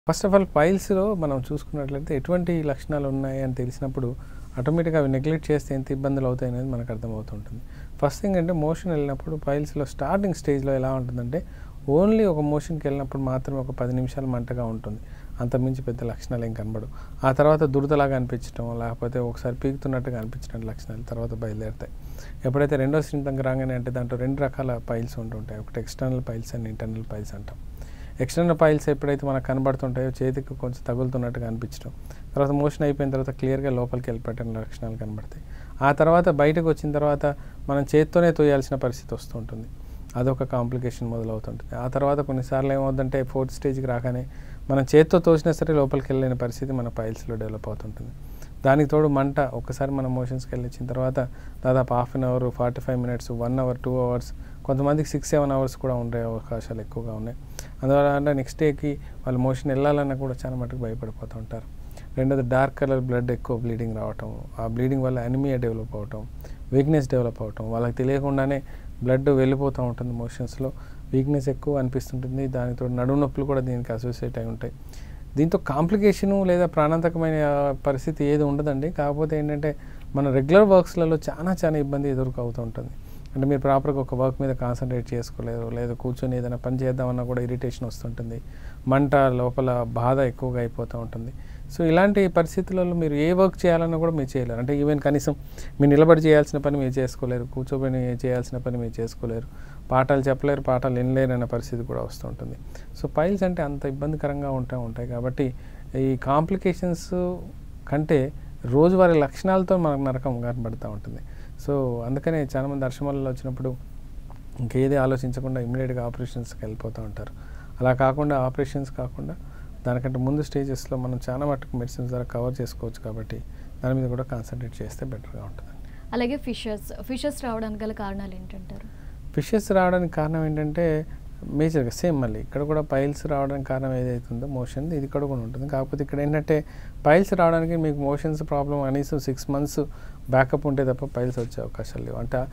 first of all పైల్స్లో మనం చూసుకున్నట్లయితే ఎటువంటి లక్షణాలు ఉన్నాయి అని తెలిసినప్పుడు ఆటోమేటిక్గా అవి నెగ్లెక్ట్ చేస్తే ఎంత ఇబ్బందులు అవుతాయి అనేది మనకు అర్థమవుతుంటుంది ఫస్ట్ థింగ్ అంటే మోషన్ వెళ్ళినప్పుడు పైల్స్లో స్టార్టింగ్ స్టేజ్లో ఎలా ఉంటుందంటే ఓన్లీ ఒక మోషన్కి వెళ్ళినప్పుడు మాత్రమే ఒక పది నిమిషాలు మంటగా ఉంటుంది అంతమించి పెద్ద లక్షణాలు ఏం కనబడవు ఆ తర్వాత దురదలాగా అనిపించడం లేకపోతే ఒకసారి పీకుతున్నట్టుగా అనిపించడం లక్షణాలు తర్వాత బయలుదేరుతాయి ఎప్పుడైతే రెండో సింటంకి రాగానే అంటే దాంట్లో రెండు రకాల పైల్స్ ఉంటుంటాయి ఒకటి external piles and internal piles అంటాం ఎక్స్టర్నల్ పైల్స్ ఎప్పుడైతే మనకు కనబడుతుంటాయో చేతికి కొంచెం తగులుతున్నట్టుగా అనిపించడం తర్వాత మోషన్ అయిపోయిన తర్వాత క్లియర్గా లోపలికి వెళ్ళిపెట్టిన లక్షణాలు కనబడతాయి ఆ తర్వాత బయటకు వచ్చిన తర్వాత మనం చేత్తోనే తోయాల్సిన పరిస్థితి వస్తుంటుంది అదొక కాంప్లికేషన్ మొదలవుతుంటుంది ఆ తర్వాత కొన్నిసార్లు ఏమవుతుందంటే ఫోర్త్ స్టేజ్కి రాగానే మనం చేత్తో తోసినా సరే లోపలికి వెళ్ళలేని పరిస్థితి మన పైల్స్లో డెవలప్ అవుతుంటుంది దానికి తోడు మంట ఒక్కసారి మనం మోషన్స్కి వెళ్ళి వచ్చిన తర్వాత దాదాపు half an hour forty five minutes one hour two hours కొంతమందికి సిక్స్ సెవెన్ అవర్స్ కూడా ఉండే అవకాశాలు ఎక్కువగా ఉన్నాయి అందువల్ల నెక్స్ట్ డేకి వాళ్ళు మోషన్ వెళ్ళాలన్నా కూడా చాలా మటుకు భయపడిపోతూ ఉంటారు రెండోది డార్క్ కలర్ బ్లడ్ ఎక్కువ బ్లీడింగ్ రావటం ఆ బ్లీడింగ్ వల్ల అనిమియా డెవలప్ అవటం వీక్నెస్ డెవలప్ అవటం వాళ్ళకి తెలియకుండానే బ్లడ్ వెళ్ళిపోతూ ఉంటుంది మోషన్స్లో వీక్నెస్ ఎక్కువ అనిపిస్తుంటుంది దానితో నడుము నొప్పులు కూడా దీనికి అసోసియేట్ అయి ఉంటాయి దీంతో కాంప్లికేషను లేదా ప్రాణాంతకమైన పరిస్థితి ఏది ఉండదండి కాకపోతే ఏంటంటే మన రెగ్యులర్ వర్క్స్లలో చాలా చాలా ఇబ్బంది ఎదుర్కొవుతూ ఉంటుంది అంటే మీరు ప్రాపర్గా ఒక వర్క్ మీద కాన్సన్ట్రేట్ చేసుకోలేరు లేదా కూర్చొని ఏదైనా పని చేద్దామన్నా కూడా ఇరిటేషన్ వస్తుంటుంది మంట లోపల బాధ ఎక్కువగా అయిపోతూ ఉంటుంది సో ఇలాంటి పరిస్థితులలో మీరు ఏ వర్క్ చేయాలన్నా కూడా మీరు చేయలేరు అంటే ఈవెన్ కనీసం మీరు నిలబడి చేయాల్సిన పని మీరు చేసుకోలేరు కూర్చోబడి చేయాల్సిన పని మీరు చేసుకోలేరు పాఠాలు చెప్పలేరు పాఠాలు వినలేరు అనే పరిస్థితి కూడా వస్తుంటుంది సో పైల్స్ అంటే అంత ఇబ్బందికరంగా ఉంటూ ఉంటాయి కాబట్టి ఈ కాంప్లికేషన్స్ కంటే రోజువారీ లక్షణాలతో మనకు నరకం కనబడుతూ ఉంటుంది సో అందుకనే చాలామంది దర్శనాలలో వచ్చినప్పుడు ఇంకేది ఆలోచించకుండా ఇమీడియట్గా ఆపరేషన్స్కి వెళ్ళిపోతూ ఉంటారు అలా కాకుండా ఆపరేషన్స్ కాకుండా దానికంటే ముందు స్టేజెస్లో మనం చాలా మటుకు మెడిసిన్స్ ద్వారా కవర్ చేసుకోవచ్చు కాబట్టి దాని మీద కూడా కాన్సన్ట్రేట్ చేస్తే బెటర్గా ఉంటుంది అలాగే ఫిషెస్ ఫిషెస్ రావడానికి గల కారణాలు ఏంటంటారు ఫిషెస్ రావడానికి కారణం ఏంటంటే మేజర్గా సేమ్ మళ్ళీ ఇక్కడ కూడా పైల్స్ రావడానికి కారణం ఏదైతుందో మోషన్ ఇది ఇక్కడ కూడా ఉంటుంది కాకపోతే ఇక్కడ ఏంటంటే పైల్స్ రావడానికి మీకు మోషన్స్ ప్రాబ్లం కనీసం సిక్స్ మంత్స్ బ్యాకప్ ఉంటే తప్ప పైల్స్ వచ్చే అవకాశాలు లేవు అంటే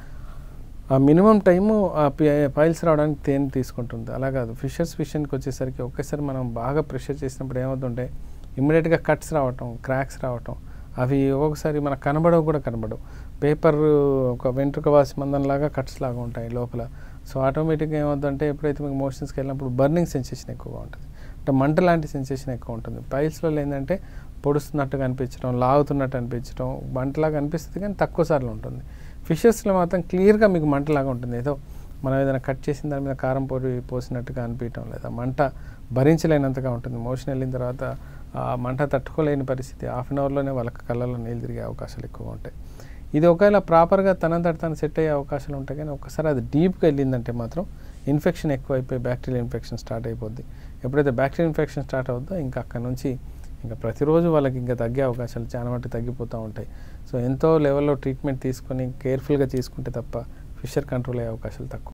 ఆ మినిమం టైము ఆ పైల్స్ రావడానికి తేనె తీసుకుంటుంది అలా కాదు ఫిషర్స్ విషయానికి వచ్చేసరికి ఒకేసారి మనం బాగా ప్రెషర్ చేసినప్పుడు ఏమవుతుంటే ఇమ్మీడియట్గా కట్స్ రావటం క్రాక్స్ రావటం అవి ఒక్కొక్కసారి మనకు కనబడవు కూడా కనబడవు పేపర్ ఒక వెంట్రుక వాసి మందంలాగా కట్స్ లాగా ఉంటాయి లోపల సో ఆటోమేటిక్గా ఏమవుతుందంటే ఎప్పుడైతే మీకు మోషన్స్కి వెళ్ళినప్పుడు బర్నింగ్ సెన్సేషన్ ఎక్కువగా ఉంటుంది అంటే మంట లాంటి సెన్సేషన్ ఎక్కువ ఉంటుంది పైల్స్లో ఏంటంటే పొడుస్తున్నట్టుగా అనిపించడం లాగుతున్నట్టు అనిపించడం మంటలాగా అనిపిస్తుంది కానీ తక్కువ సార్లు ఉంటుంది ఫిషెస్లో మాత్రం క్లియర్గా మీకు మంటలాగా ఉంటుంది ఏదో మనం ఏదైనా కట్ చేసిన దాని మీద కారం పొడి పోసినట్టుగా అనిపించడం లేదా మంట భరించలేనంతగా ఉంటుంది మోషన్ వెళ్ళిన తర్వాత ఆ మంట తట్టుకోలేని పరిస్థితి హాఫ్ అన్ అవర్లోనే వాళ్ళకి కళ్ళలో నీళ్ళు తిరిగే అవకాశాలు ఎక్కువగా ఉంటాయి ఇది ఒకవేళ ప్రాపర్గా తనంతట తను సెట్ అయ్యే అవకాశాలు ఉంటాయి కానీ ఒక్కసారి అది డీప్గా వెళ్ళిందంటే మాత్రం ఇన్ఫెక్షన్ ఎక్కువ అయిపోయి బ్యాక్టీరియల్ ఇన్ఫెక్షన్ స్టార్ట్ అయిపోద్ది ఎప్పుడైతే బ్యాక్టీరియల్ ఇన్ఫెక్షన్ స్టార్ట్ అవుతుందో ఇంకా అక్కడ నుంచి ఇంకా ప్రతిరోజు వాళ్ళకి ఇంకా తగ్గే అవకాశాలు చాలా మటుకు తగ్గిపోతూ ఉంటాయి సో ఎంతో లెవెల్లో ట్రీట్మెంట్ తీసుకొని కేర్ఫుల్గా తీసుకుంటే తప్ప ఫిషర్ కంట్రోల్ అయ్యే అవకాశాలు తక్కువ